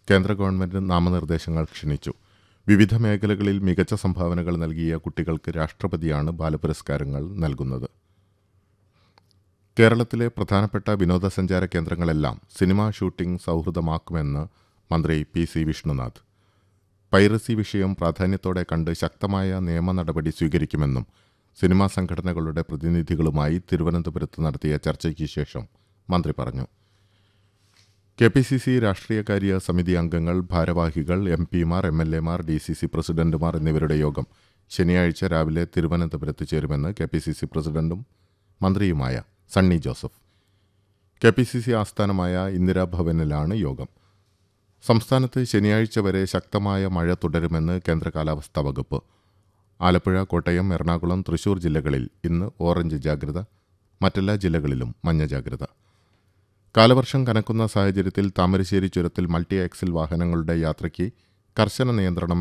കേന്ദ്ര ഗവൺമെന്റ് നാമനിർദ്ദേശങ്ങൾ ക്ഷണിച്ചു വിവിധ മേഖലകളിൽ മികച്ച സംഭാവനകൾ നൽകിയ കുട്ടികൾക്ക് രാഷ്ട്രപതിയാണ് ബാലപുരസ്കാരങ്ങൾ നൽകുന്നത് കേരളത്തിലെ പ്രധാനപ്പെട്ട വിനോദസഞ്ചാര കേന്ദ്രങ്ങളെല്ലാം സിനിമാ ഷൂട്ടിംഗ് സൗഹൃദമാക്കുമെന്ന് മന്ത്രി പി സി വിഷ്ണുനാഥ് പൈറസി വിഷയം പ്രാധാന്യത്തോടെ കണ്ട് ശക്തമായ നിയമ നടപടി സ്വീകരിക്കുമെന്നും സിനിമാ സംഘടനകളുടെ പ്രതിനിധികളുമായി തിരുവനന്തപുരത്ത് നടത്തിയ ചർച്ചയ്ക്ക് ശേഷം മന്ത്രി പറഞ്ഞു കെ പി സി സി രാഷ്ട്രീയകാര്യ സമിതി അംഗങ്ങൾ ഭാരവാഹികൾ എം പിമാർ എം എൽ എമാർ ഡി സി സി പ്രസിഡന്റുമാർ എന്നിവരുടെ യോഗം ശനിയാഴ്ച രാവിലെ തിരുവനന്തപുരത്ത് ചേരുമെന്ന് കെ പി സി സി പ്രസിഡന്റും മന്ത്രിയുമായ Sunny Joseph K P C C ആസ്ഥാനമായ ഇന്ദിരാഭവനിലാണ് യോഗം സംസ്ഥാനത്ത് ശനിയാഴ്ച വരെ ശക്തമായ മഴ തുടരുമെന്ന് കേന്ദ്ര കാലാവസ്ഥാ വകുപ്പ് ആലപ്പുഴ കോട്ടയം എറണാകുളം തൃശൂർ ജില്ലകളിൽ ഇന്ന് ഓറഞ്ച് ജാഗ്രത മറ്റെല്ലാ ജില്ലകളിലും മഞ്ഞ ജാഗ്രത കാലവർഷം കനക്കുന്ന സാഹചര്യത്തിൽ താമരശ്ശേരി ചുരത്തിൽ മൾട്ടി ആക്സിൽ വാഹനങ്ങളുടെ യാത്രയ്ക്ക് കർശന നിയന്ത്രണം